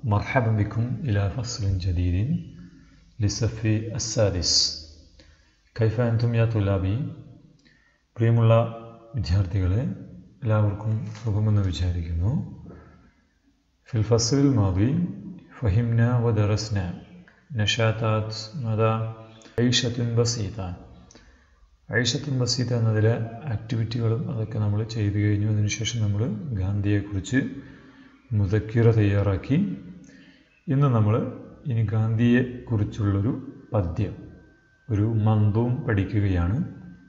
مرحبا بكم إلى فصل جديد للصف السادس كيف أنتم يا طلابي പ്രിയമുള്ള വിദ്യാർത്ഥികളെ എല്ലാവർക്കും സുഖമെന്ന് വിചാരിക്കുന്നു ഫിൽ ഫസലിൽ മാതി ഫഹിംന വ ദറസ്ന നഷാത്താത്ത് മത ഐഷത്തുൻ ബസീത ഐഷത്തുൻ ബസീത എന്നതിലെ ആക്ടിവിറ്റികളും അതൊക്കെ നമ്മൾ ചെയ്തു കഴിഞ്ഞു അതിനുശേഷം നമ്മൾ ഗാന്ധിയെക്കുറിച്ച് മുതക്കിറ തയ്യാറാക്കി ഇന്ന് നമ്മൾ ഇനി ഗാന്ധിയെക്കുറിച്ചുള്ളൊരു പദ്യം ഒരു മന്ദവും പഠിക്കുകയാണ്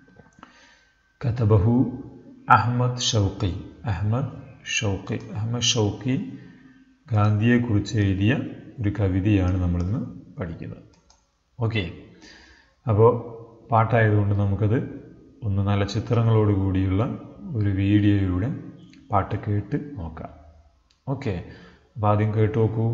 കതബഹു Ahmed Shawqi Ahmed Shawqi Ahmed Shawqi ഗാന്ധിയെക്കുറിച്ച് എഴുതിയ ഒരു കവിതയാണ് നമ്മളിന്ന് പഠിക്കുന്നത് ഓക്കെ അപ്പോൾ പാട്ടായതുകൊണ്ട് നമുക്കത് ഒന്ന് നല്ല ചിത്രങ്ങളോട് കൂടിയുള്ള ഒരു വീഡിയോയിലൂടെ പാട്ട് കേട്ട് നോക്കാം ഓക്കെ അപ്പോൾ ആദ്യം കേട്ട് നോക്കൂ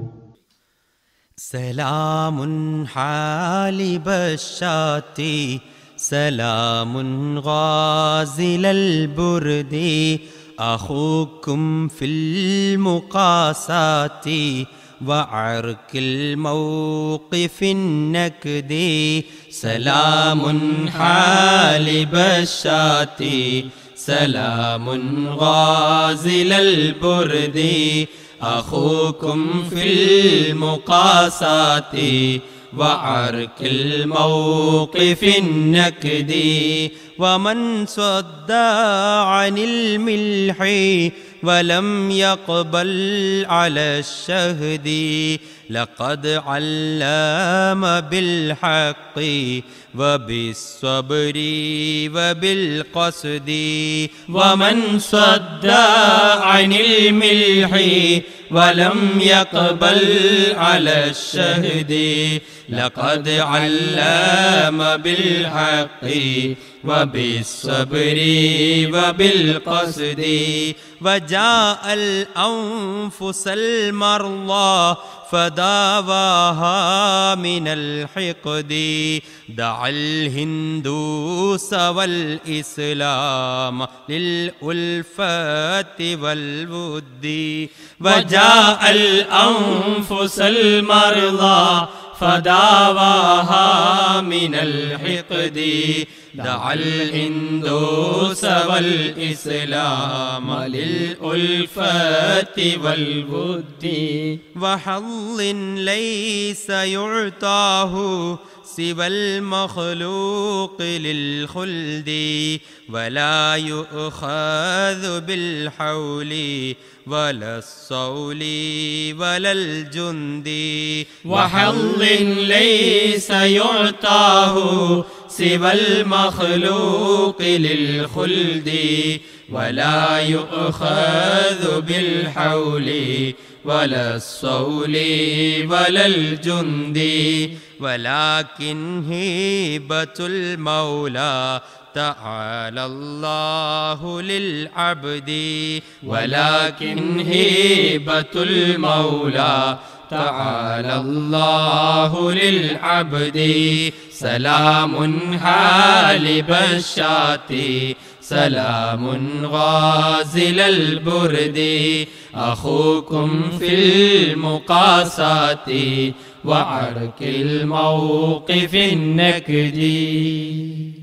سلام حالب الشاة سلام غازل البرد أخوكم في المقاسات وعرك الموقف النكد سلام حالب الشاة سلام غازل البرد أخوكم في المقاسات وعرك الموقف النكدي ومن صد عن الملح ولم يقبل على الشهد لقد علام بالحق وبالصبر وبالقصد ومن صد عن الملح ولم يقبل على الشهد لقد علام بالحق وبالصبر وبالقصد وجاء الأنفس المرضى فداواها من الحقد دعا الهندوس والإسلام للألفة والود وجاء الأنفس المرضى فداواها من الحقد دعا الهندوس والإسلام للألفة والود وحظ ليس يعطاه سوى المخلوق للخلد ولا يؤخذ بالحول ولا الصول ولا الجند وحظ ليس يعطاه سوى المخلوق للخلد ولا يؤخذ بالحول ولا الصول ولا الجند ولكن هيبة المولى تعالى الله للعبد ولكن هيبة المولى تعالى الله للعبد سلام حالب الشاة سلام غازل البرد أخوكم في المقاسات وعرك الموقف النكدي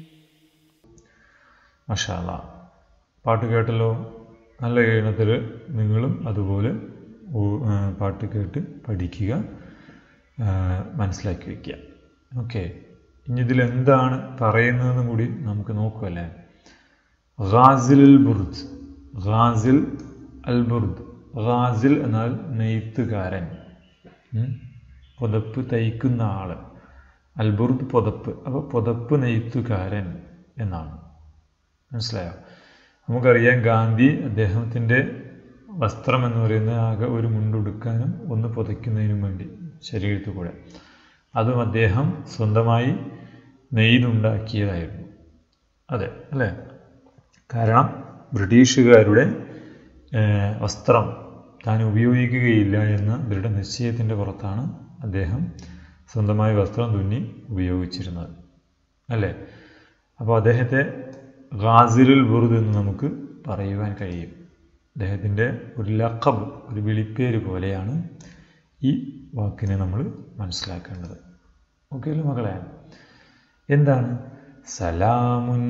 മഷാല പാട്ട് കേട്ടല്ലോ നല്ല ഈണത്തിൽ നിങ്ങളും അതുപോലെ പാട്ട് കേട്ട് പഠിക്കുക മനസ്സിലാക്കി വയ്ക്കുക ഓക്കെ ഇനി ഇതിൽ എന്താണ് പറയുന്നതെന്നും കൂടി നമുക്ക് നോക്കുമല്ലേ ഖാസിൽ അൽ ബുർദ് ഖാസിൽ അൽ ബുർദ് ഖാസിൽ എന്നാൽ നെയ്ത്തുകാരൻ പുതപ്പ് തയ്ക്കുന്ന ആൾ അൽബുർദ് പുതപ്പ് അപ്പോൾ പുതപ്പ് നെയ്ത്തുകാരൻ എന്നാണ് മനസ്സിലായോ നമുക്കറിയാം ഗാന്ധി അദ്ദേഹത്തിൻ്റെ വസ്ത്രം എന്ന് പറയുന്നത് ആകെ ഒരു മുണ്ടുടുക്കാനും ഒന്ന് പുതയ്ക്കുന്നതിനും വേണ്ടി ശരീരത്തിൽ കൂടെ അതും അദ്ദേഹം സ്വന്തമായി നെയ്തുണ്ടാക്കിയതായിരുന്നു അതെ അല്ലേ കാരണം ബ്രിട്ടീഷുകാരുടെ വസ്ത്രം താൻ ഉപയോഗിക്കുകയില്ല എന്ന ദൃഢനിശ്ചയത്തിൻ്റെ പുറത്താണ് അദ്ദേഹം സ്വന്തമായി വസ്ത്രം തുന്നി ഉപയോഗിച്ചിരുന്നത് അല്ലേ അപ്പോൾ അദ്ദേഹത്തെ ഗാസിലുൽ ബുറുദ് എന്ന് നമുക്ക് പറയുവാൻ കഴിയും അദ്ദേഹത്തിൻ്റെ ഒരു ലക്കബ് ഒരു വിളിപ്പേര് പോലെയാണ് ഈ വാക്കിനെ നമ്മൾ മനസ്സിലാക്കേണ്ടത് ഓക്കെ അല്ലേ മകളെ എന്താണ് സലാമുൻ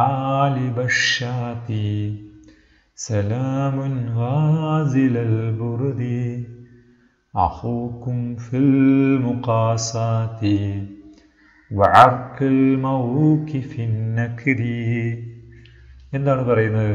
ഹാലിബഷാത്തി സലാമുൻ വാസിലൽ ബുറുദി അഹൂക്കും ഫിൽ മുഖാസാത്തി വഅർക്കൽ മൗകിഫിൻ നക്രി എന്താണ് പറയുന്നത്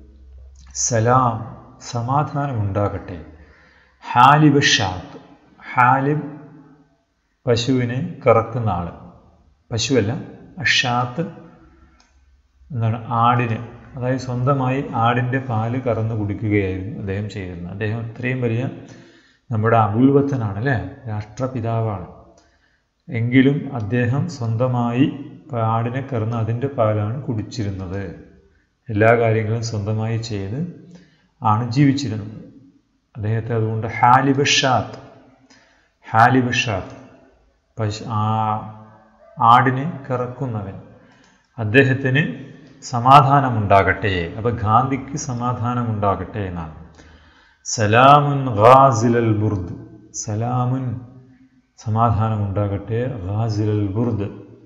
സലാം സമാധാനം ഉണ്ടാകട്ടെ ഹാലിബ് ഷാത്ത് ഹാലിബ് പശുവിനെ കറക്കുന്ന ആൾ പശുവല്ല അഷാത്ത് എന്താണ് ആടിന് അതായത് സ്വന്തമായി ആടിൻ്റെ പാല് കറന്ന് കുടിക്കുകയായിരുന്നു അദ്ദേഹം ചെയ്തിരുന്നത് അദ്ദേഹം ഇത്രയും വലിയ നമ്മുടെ അബുൽവത്തനാണ് അല്ലേ രാഷ്ട്രപിതാവാണ് എങ്കിലും അദ്ദേഹം സ്വന്തമായി ആടിനെ കറന്ന് അതിൻ്റെ പാലാണ് കുടിച്ചിരുന്നത് എല്ലാ കാര്യങ്ങളും സ്വന്തമായി ചെയ്ത് ആണ് ജീവിച്ചിരുന്നത് അദ്ദേഹത്തെ അതുകൊണ്ട് ഹാലിബഷാത്ത് ഹാലിബഷാത്ത് പശു ആ ആടിനെ കറക്കുന്നവൻ അദ്ദേഹത്തിന് സമാധാനമുണ്ടാകട്ടെ അപ്പം ഗാന്ധിക്ക് സമാധാനമുണ്ടാകട്ടെ എന്നാണ് സലാമുൻ ഗാസിലൽ ബുർദ് സലാമുൻ സമാധാനമുണ്ടാകട്ടെ ഗാസിലൽ ബുർദ്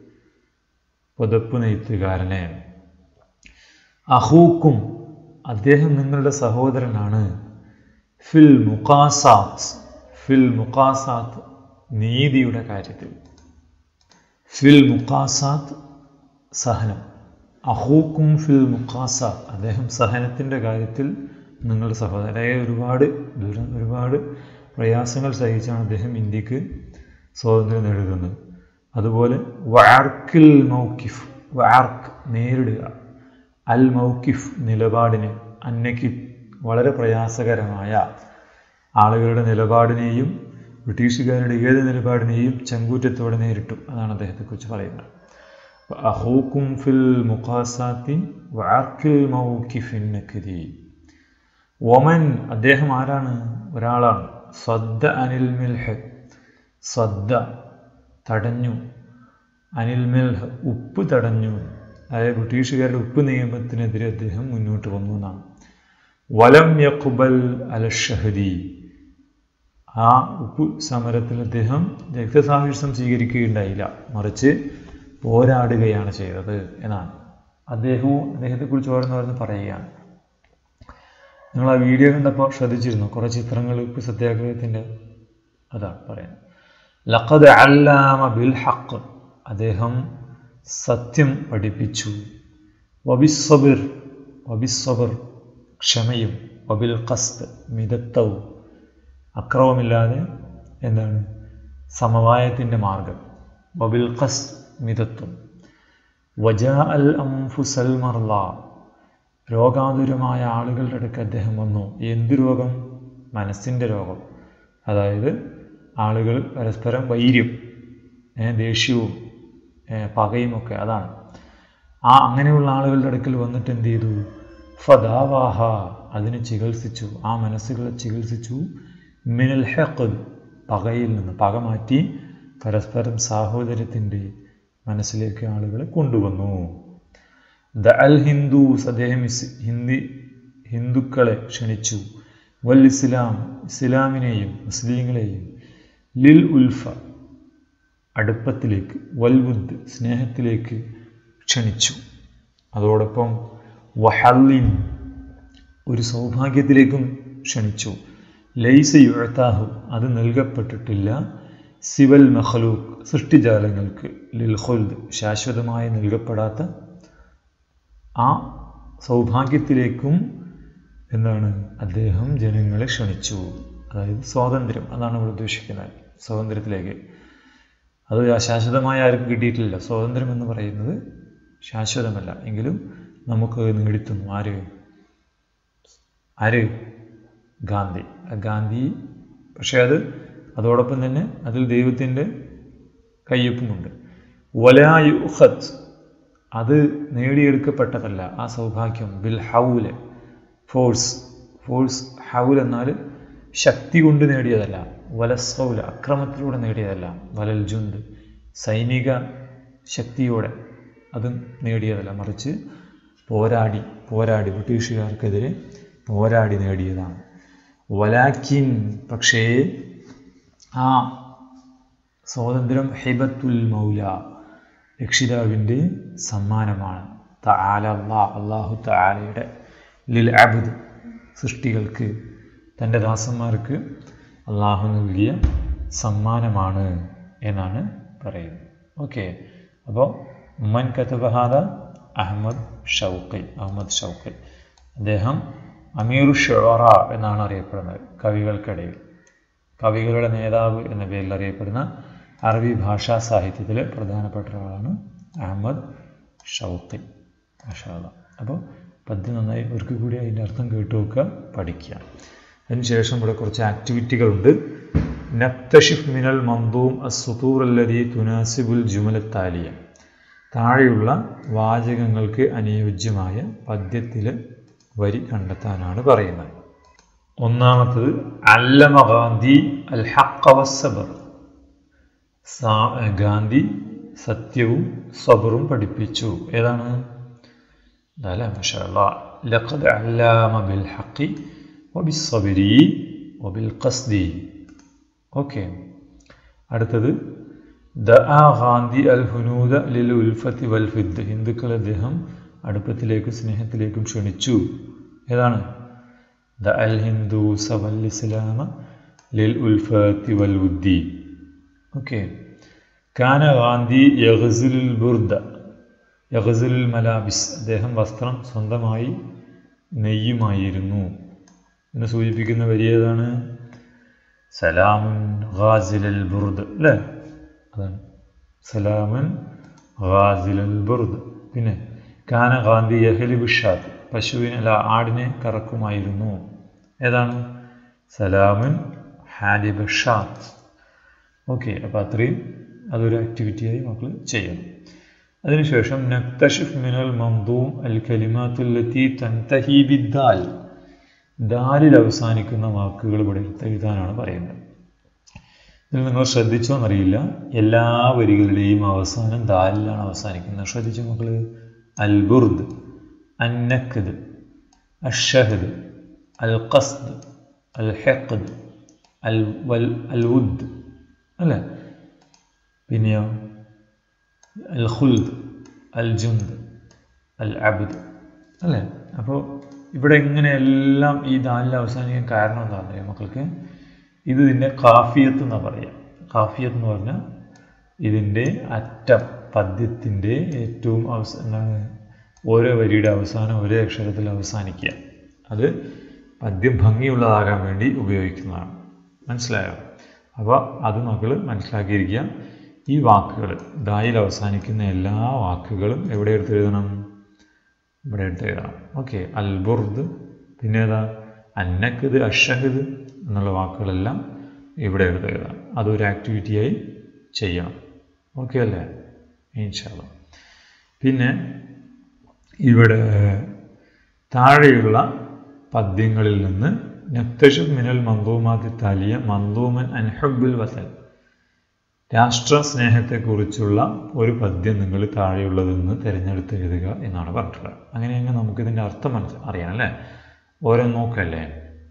പുതപ്പ് നെയ്ത്തുകാരനെ അഹൂക്കും അദ്ദേഹം നിങ്ങളുടെ സഹോദരനാണ് ഫിൽ മുഖാസാത്ത് ഫിൽ മുഖാസാത്ത് നീതിയുടെ കാര്യത്തിൽ ഫിൽ മുഖാസാത്ത് സഹനം അഹൂക്കും ഫിൽ മുഖാസാത്ത് അദ്ദേഹം സഹനത്തിൻ്റെ കാര്യത്തിൽ നിങ്ങളുടെ സഹോദരൻ അതായത് ഒരുപാട് ദുര ഒരുപാട് പ്രയാസങ്ങൾ സഹിച്ചാണ് അദ്ദേഹം ഇന്ത്യക്ക് സ്വാതന്ത്ര്യം നേടുന്നത് അതുപോലെ വാർക്കിൽ മൗക്കിഫ് വാർക്ക് നേരിടുക അൽ മൗക്കിഫ് നിലപാടിനെ അന്നയ്ക്ക് വളരെ പ്രയാസകരമായ ആളുകളുടെ നിലപാടിനെയും ബ്രിട്ടീഷുകാരുടെ ഏത് നിലപാടിനെയും ചങ്കൂറ്റത്തോടെ നേരിട്ടു അതാണ് അദ്ദേഹത്തെക്കുറിച്ച് പറയുന്നത് അഹൂക്കും ഫിൽ മുഖാസാത്തി വാർക്കിൽ മൗക്കിഫിൻ നക്കരി ഒമൻ അദ്ദേഹം ആരാണ് ഒരാളാണ് സ്വദ്ദ അനിൽ മിൽഹ് സ്വദ്ദ തടഞ്ഞു അനിൽ മിൽഹ് ഉപ്പ് തടഞ്ഞു അതായത് ബ്രിട്ടീഷുകാരുടെ ഉപ്പ് നിയമത്തിനെതിരെ അദ്ദേഹം മുന്നോട്ട് വന്നു എന്നാണ് വലം യഖുബൽ അല ഷഹദി ആ ഉപ്പ് സമരത്തിൽ അദ്ദേഹം രക്തസാഹിഷ്യം സ്വീകരിക്കുകയുണ്ടായില്ല മറിച്ച് പോരാടുകയാണ് ചെയ്തത് എന്നാണ് അദ്ദേഹവും അദ്ദേഹത്തെക്കുറിച്ച് ഓരോന്ന് ഓരോന്ന് പറയുകയാണ് നിങ്ങൾ ആ വീഡിയോ കണ്ടപ്പോൾ ശ്രദ്ധിച്ചിരുന്നു കുറേ ചിത്രങ്ങൾ ഉപ്പ് സത്യാഗ്രഹത്തിൻ്റെ അതാണ് പറയുന്നത് ലഖദ് അല്ലാമ ബിൽ ഹക്ക് അദ്ദേഹം സത്യം പഠിപ്പിച്ചു വബിസ്വബിർ വബിസ്വബിർ ക്ഷമയും വബിൽ ഖസ്ത് മിതത്വവും അക്രമമില്ലാതെ എന്താണ് സമവായത്തിൻ്റെ മാർഗം വബിൽ ഖസ് മിതത്വം വജാ അൽ അംഫുസൽ മർല രോഗാതുരമായ ആളുകളുടെ അടുക്ക് അദ്ദേഹം വന്നു എന്ത് രോഗം മനസ്സിൻ്റെ രോഗം അതായത് ആളുകൾ പരസ്പരം വൈര്യം ദേഷ്യവും പകയുമൊക്കെ അതാണ് ആ അങ്ങനെയുള്ള ആളുകളുടെ അടുക്കൽ വന്നിട്ട് എന്ത് ചെയ്തു ഫദാവാഹ അതിനെ ചികിത്സിച്ചു ആ മനസ്സുകളെ ചികിത്സിച്ചു മിനൽ ഹെഖ് പകയിൽ നിന്ന് പക മാറ്റി പരസ്പരം സാഹോദര്യത്തിൻ്റെ മനസ്സിലേക്ക് ആളുകളെ കൊണ്ടുവന്നു ദ അൽ ഹിന്ദുസ് അദ്ദേഹം ഹിന്ദി ഹിന്ദുക്കളെ ക്ഷണിച്ചു വൽ ഇസ്ലാം ഇസ്ലാമിനെയും മുസ്ലിങ്ങളെയും ലിൽ ഉൽഫ അടുപ്പത്തിലേക്ക് വൽവുദ് സ്നേഹത്തിലേക്ക് ക്ഷണിച്ചു അതോടൊപ്പം വഹല്ലിൻ ഒരു സൗഭാഗ്യത്തിലേക്കും ക്ഷണിച്ചു ലൈസ യുഴത്താഹു അത് നൽകപ്പെട്ടിട്ടില്ല സിവൽ മഹലൂക്ക് സൃഷ്ടിജാലങ്ങൾക്ക് ലിൽ ഖുൽദ് ശാശ്വതമായി നൽകപ്പെടാത്ത ആ സൗഭാഗ്യത്തിലേക്കും എന്താണ് അദ്ദേഹം ജനങ്ങളെ ക്ഷണിച്ചു അതായത് സ്വാതന്ത്ര്യം അതാണ് ഇവിടെ ഉദ്ദേശിക്കുന്നത് സ്വാതന്ത്ര്യത്തിലേക്ക് അത് ശാശ്വതമായ ആർക്കും കിട്ടിയിട്ടില്ല സ്വാതന്ത്ര്യം എന്ന് പറയുന്നത് ശാശ്വതമല്ല എങ്കിലും നമുക്ക് നേടിത്തുന്നു ആര് ആര് ഗാന്ധി ഗാന്ധി പക്ഷേ അത് അതോടൊപ്പം തന്നെ അതിൽ ദൈവത്തിൻ്റെ കയ്യൊപ്പുമുണ്ട് വലായുഹത്ത് അത് നേടിയെടുക്കപ്പെട്ടതല്ല ആ സൗഭാഗ്യം ബിൽ ഹൗല് ഫോഴ്സ് ഫോഴ്സ് ഹൗൽ എന്നാൽ ശക്തി കൊണ്ട് നേടിയതല്ല വലസൗല അക്രമത്തിലൂടെ നേടിയതല്ല വലൽ ജുന്ത് സൈനിക ശക്തിയോടെ അതും നേടിയതല്ല മറിച്ച് പോരാടി പോരാടി ബ്രിട്ടീഷുകാർക്കെതിരെ പോരാടി നേടിയതാണ് വലാക്കിൻ പക്ഷേ ആ സ്വാതന്ത്ര്യം ഹിബത്തുൽ മൗല രക്ഷിതാവിൻ്റെ സമ്മാനമാണ് തആല അള്ളാഹ് അള്ളാഹു തആലയുടെ ലിൽ അബ്ദ് സൃഷ്ടികൾക്ക് തൻ്റെ ദാസന്മാർക്ക് അള്ളാഹു നൽകിയ സമ്മാനമാണ് എന്നാണ് പറയുന്നത് ഓക്കെ അപ്പോൾ മൻ കതബഹാദ അഹമ്മദ് ഷൗക്കി അഹമ്മദ് ഷൗക്കി അദ്ദേഹം അമീറു ഷൊറ എന്നാണ് അറിയപ്പെടുന്നത് കവികൾക്കിടയിൽ കവികളുടെ നേതാവ് എന്ന പേരിൽ അറിയപ്പെടുന്ന അറബി ഭാഷാ സാഹിത്യത്തിലെ പ്രധാനപ്പെട്ട ഒരാളാണ് അഹമ്മദ് ഷൗക്കി മാഷാല്ല അപ്പോൾ പദ്യം നന്നായി ഒരിക്കൽ കൂടി അതിൻ്റെ അർത്ഥം കേട്ടു നോക്കുക പഠിക്കുക അതിനുശേഷം ഇവിടെ കുറച്ച് ആക്ടിവിറ്റികളുണ്ട് നക്തഷിഫ് മിനൽ മന്ദൂം അസുതൂർ അല്ലതി തുനാസിബുൽ ജുമലത്താലിയ താഴെയുള്ള വാചകങ്ങൾക്ക് അനുയോജ്യമായ പദ്യത്തിലെ വരി കണ്ടെത്താനാണ് പറയുന്നത് ഒന്നാമത്തത് അല്ലമ ഗാന്ധി അൽ ഹക്കവസബർ ഗാന്ധി സത്യവും സബറും പഠിപ്പിച്ചു ഏതാണ് അല്ല മഷാ ലഖദ് അല്ലാമ ബിൽ ഹക്കി വബിസ്സബരി വബിൽ ഖസ്ദി ഓക്കെ അടുത്തത് ദ ആ ഗാന്ധി അൽ ഹുനൂദ ലിൽ ഉൽഫത്തി വൽ ഫിദ് ഹിന്ദുക്കൾ അദ്ദേഹം അടുപ്പത്തിലേക്കും സ്നേഹത്തിലേക്കും ക്ഷണിച്ചു ഏതാണ് ദ അൽ ഹിന്ദൂസ വൽ ഇസ്ലാമ ലിൽ ഉൽഫത്തി വൽ ഉദ്ദി ഓക്കെ കാന ഗാന്ധി യഹസുൽ ബുർദ യഹസുൽ മലാബിസ് അദ്ദേഹം വസ്ത്രം സ്വന്തമായി നെയ്യുമായിരുന്നു എന്ന് സൂചിപ്പിക്കുന്ന വരി ഏതാണ് സലാമുൻ ഗാസിലൽ ബുർദ് അല്ലേ അതാണ് സലാമുൻ ഗാസിലൽ ബുർദ് പിന്നെ കാന ഗാന്ധി യഹലി ബുഷാത്ത് പശുവിനെ അല്ല ആടിനെ കറക്കുമായിരുന്നു ഏതാണ് സലാമുൻ ഹാലിബ് ഷാത്ത് ഓക്കെ അപ്പോൾ അത്രയും അതൊരു ആക്ടിവിറ്റിയായി മക്കൾ ചെയ്യണം അതിനുശേഷം നക്തഷിഫ് മിനൽ മന്ദൂം അൽ കലിമാത്തുല്ലത്തി തൻതഹി ബിദ്ദാൽ ദാലിൽ അവസാനിക്കുന്ന വാക്കുകൾ ഇവിടെ എഴുതാനാണ് പറയുന്നത് ഇതിൽ നിങ്ങൾ ശ്രദ്ധിച്ചോ എന്നറിയില്ല എല്ലാ വരികളുടെയും അവസാനം ദാലിലാണ് അവസാനിക്കുന്നത് ശ്രദ്ധിച്ചോ മക്കൾ അൽ ബുർദ് അന്നക്കദ് അഷഹദ് അൽ ഖസ്ദ് അൽ ഹെഖദ് അൽ വൽ അൽ ഉദ് അല്ലേ പിന്നെയോ അൽ ഖുൽദ് അൽ ജുന്ദ് അൽ അബ്ദ് അല്ലേ അപ്പോൾ ഇവിടെ ഇങ്ങനെയെല്ലാം ഈ ദാലിൽ അവസാനിക്കാൻ കാരണം എന്താണെന്ന് അറിയാം മക്കൾക്ക് ഇത് ഇതിൻ്റെ കാഫിയത്ത് എന്നാണ് പറയുക കാഫിയത്ത് എന്ന് പറഞ്ഞാൽ ഇതിൻ്റെ അറ്റം പദ്യത്തിൻ്റെ ഏറ്റവും അവസ എന്താണ് ഓരോ വരിയുടെ അവസാനം ഒരേ അക്ഷരത്തിൽ അവസാനിക്കുക അത് പദ്യം ഭംഗിയുള്ളതാകാൻ വേണ്ടി ഉപയോഗിക്കുന്നതാണ് മനസ്സിലായോ അപ്പോൾ അത് മക്കൾ മനസ്സിലാക്കിയിരിക്കുക ഈ വാക്കുകൾ ദായിൽ അവസാനിക്കുന്ന എല്ലാ വാക്കുകളും എവിടെ എടുത്ത് എഴുതണം ഇവിടെ എടുത്ത് എഴുതണം ഓക്കെ അൽബുർദ് പിന്നെ ഏതാ അന്നക്കത് അഷഹദ് എന്നുള്ള വാക്കുകളെല്ലാം ഇവിടെ എടുത്ത് എഴുതാം അതൊരു ആക്ടിവിറ്റിയായി ചെയ്യണം ഓക്കെ അല്ലേ ഇൻഷാല്ല പിന്നെ ഇവിടെ താഴെയുള്ള പദ്യങ്ങളിൽ നിന്ന് നക്തഷു മിനൽ മന്ദൂമാതി താലിയ മന്ദൂമൻ അൻഹബുൽ വസൽ രാഷ്ട്ര സ്നേഹത്തെക്കുറിച്ചുള്ള ഒരു പദ്യം നിങ്ങൾ താഴെയുള്ളതിൽ നിന്ന് തിരഞ്ഞെടുത്ത് എഴുതുക എന്നാണ് പറഞ്ഞിട്ടുള്ളത് അങ്ങനെയെങ്കിൽ നമുക്കിതിൻ്റെ അർത്ഥം മനസ്സ് അറിയാം അല്ലേ ഓരോ നോക്കല്ലേ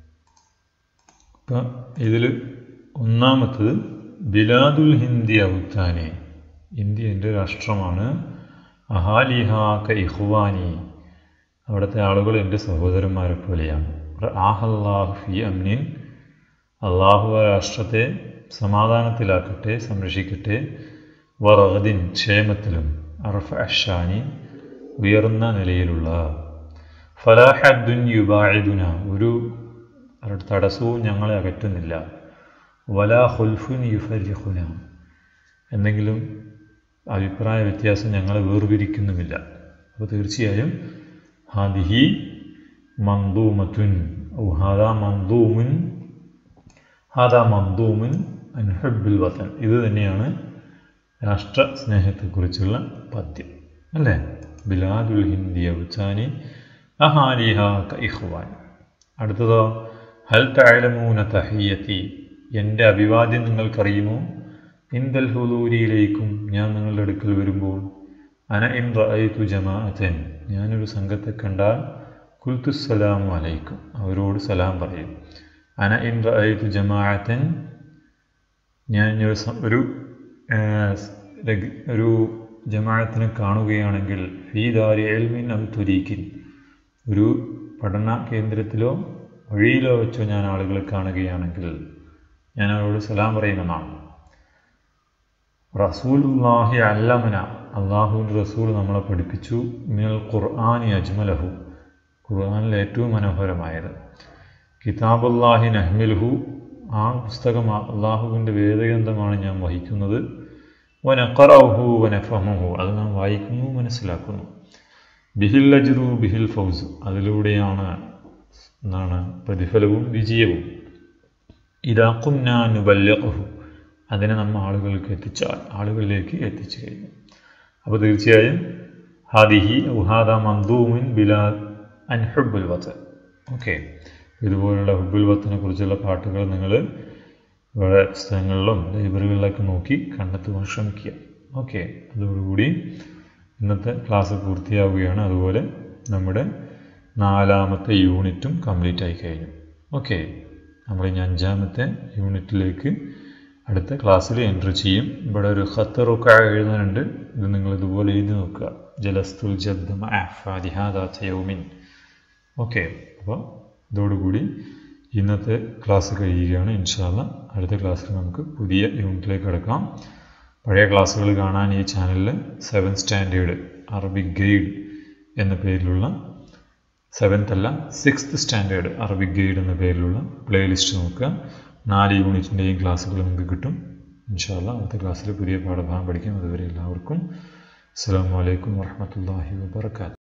ഇപ്പം ഇതിൽ ഒന്നാമത്തത് ബിലാദുൽ ഹിന്ദി ഔത്താനെ ഇന്ത്യ എൻ്റെ രാഷ്ട്രമാണ് അഹാലിഹാക്ക ഇഹ്വാനി അവിടുത്തെ ആളുകൾ എൻ്റെ സഹോദരന്മാരെ പോലെയാണ് ആഹല്ലാഹു ഫി അമ്നിൻ അള്ളാഹു ആ രാഷ്ട്രത്തെ സമാധാനത്തിലാക്കട്ടെ സംരക്ഷിക്കട്ടെ വറഹദിൻ ക്ഷേമത്തിലും അറഫ അഷാനി ഉയർന്ന നിലയിലുള്ള ഫലാഹദ്ദുൻ യുബായിദുന ഒരു തടസ്സവും ഞങ്ങളെ അകറ്റുന്നില്ല വലാ ഹുൽഫുൻ യുഫരിഹുന എന്തെങ്കിലും അഭിപ്രായ വ്യത്യാസം ഞങ്ങളെ വേർപിരിക്കുന്നുമില്ല അപ്പോൾ തീർച്ചയായും ഹാദിഹി മന്ദൂമത്തുൻ ഔ ഹാദാ മന്ദൂമുൻ ഹാദാ മന്ദൂമുൻ അൻഹബുൽ വതൻ ഇത് തന്നെയാണ് രാഷ്ട്ര സ്നേഹത്തെക്കുറിച്ചുള്ള പദ്യം അല്ലേ ബിലാദുൽ ഹിന്ദി ഔച്ചാനി അഹാലിഹ ഇഹ്വാൻ അടുത്തതോ ഹൽ തഅലമൂന തഹിയത്തി എൻ്റെ അഭിവാദ്യം നിങ്ങൾക്കറിയുമോ ഇന്ദൽ ഹുദൂരിയിലേക്കും ഞാൻ നിങ്ങളുടെ അടുക്കൽ വരുമ്പോൾ അന ഇൻ റഅയ്തു ജമാഅത്തൻ ഞാനൊരു സംഘത്തെ കണ്ടാൽ കുൽത്തുസലാമു അലൈക്കും അവരോട് സലാം പറയും അന ഇൻ റഅയ്തു ജമാഅത്തൻ ഞാൻ ഇനി ഒരു സ- ഒരു ആ, രഗ്- ഒരു ജമാഅത്തിനെ കാണുകയാണെങ്കിൽ ഫീ ദാരി എൽമിൻ അത് തുരീക്കിൻ ഒരു പഠന കേന്ദ്രത്തിലോ വഴിയിലോ വെച്ചോ ഞാൻ ആളുകളെ കാണുകയാണെങ്കിൽ ഞാൻ അവരോട് സലാം പറയുമെന്നാണ് റസൂലുല്ലാഹി അല്ലമന അള്ളാഹുവിൻ്റെ റസൂൽ നമ്മളെ പഠിപ്പിച്ചു മിനൽ ഖുർആാനി അജ്മലഹു ഖുർആാനിൽ ഏറ്റവും മനോഹരമായത് കിതാബുല്ലാഹി നഹ്മിൽഹു ആ പുസ്തകം അള്ളാഹുവിൻ്റെ വേദഗ്രന്ഥമാണ് ഞാൻ വഹിക്കുന്നത് വനഖറഹു വനഫഹുഹു അത് നാം വായിക്കുന്നു മനസ്സിലാക്കുന്നു ബിഹിൽ അജ്റു ബിഹിൽ ഫൗസ് അതിലൂടെയാണ് എന്താണ് പ്രതിഫലവും വിജയവും ഇതാക്കുന്നാനുബല്യഹു അതിനെ നമ്മൾ ആളുകൾക്ക് എത്തിച്ചാൽ ആളുകളിലേക്ക് എത്തിച്ചു കഴിഞ്ഞു അപ്പോൾ തീർച്ചയായും ഹാദിഹി ഔഹാദ മന്ദൂമിൻ ബിലാ അൻഹുബുൽ വത്ത് ഓക്കെ ഇതുപോലുള്ള ഹുബുൽ വത്തിനെ കുറിച്ചുള്ള പാട്ടുകൾ നിങ്ങൾ ഇവിടെ പുസ്തകങ്ങളിലും ലൈബ്രറികളിലൊക്കെ നോക്കി കണ്ടെത്തുവാൻ ശ്രമിക്കുക ഓക്കെ അതോടുകൂടി ഇന്നത്തെ ക്ലാസ് പൂർത്തിയാവുകയാണ് അതുപോലെ നമ്മുടെ നാലാമത്തെ യൂണിറ്റും കംപ്ലീറ്റ് ആയി കഴിഞ്ഞു ഓക്കെ നമ്മൾ ഇനി അഞ്ചാമത്തെ യൂണിറ്റിലേക്ക് അടുത്ത ക്ലാസ്സിൽ എൻട്രി ചെയ്യും ഇവിടെ ഒരു ഖത്തറൊക്കെ എഴുതാനുണ്ട് ഇത് നിങ്ങൾ ഇതുപോലെ എഴുതി നോക്കുക ജലസ്തുൽ ജദ്ദം യൗമിൻ ഓക്കെ അപ്പോൾ ഇതോടുകൂടി ഇന്നത്തെ ക്ലാസ് കഴിയുകയാണ് ഇൻഷാല്ല അടുത്ത ക്ലാസ്സിൽ നമുക്ക് പുതിയ യൂണിറ്റിലേക്ക് കിടക്കാം പഴയ ക്ലാസ്സുകൾ കാണാൻ ഈ ചാനലിൽ സെവൻ സ്റ്റാൻഡേർഡ് അറബിക് ഗൈഡ് എന്ന പേരിലുള്ള സെവൻത്ത് അല്ല സിക്സ്ത് സ്റ്റാൻഡേർഡ് അറബിക് ഗൈഡ് എന്ന പേരിലുള്ള പ്ലേലിസ്റ്റ് നോക്കുക നാല് യൂണിറ്റിൻ്റെയും ക്ലാസ്സുകൾ നിങ്ങൾക്ക് കിട്ടും ഇൻഷാല്ല അടുത്ത ക്ലാസ്സിൽ പുതിയ പാഠഭാഗം പഠിക്കാം അതുവരെ എല്ലാവർക്കും അസ്സാം വലൈക്കും വാഹമത്തല്ലാഹി വാബർക്കാത്തു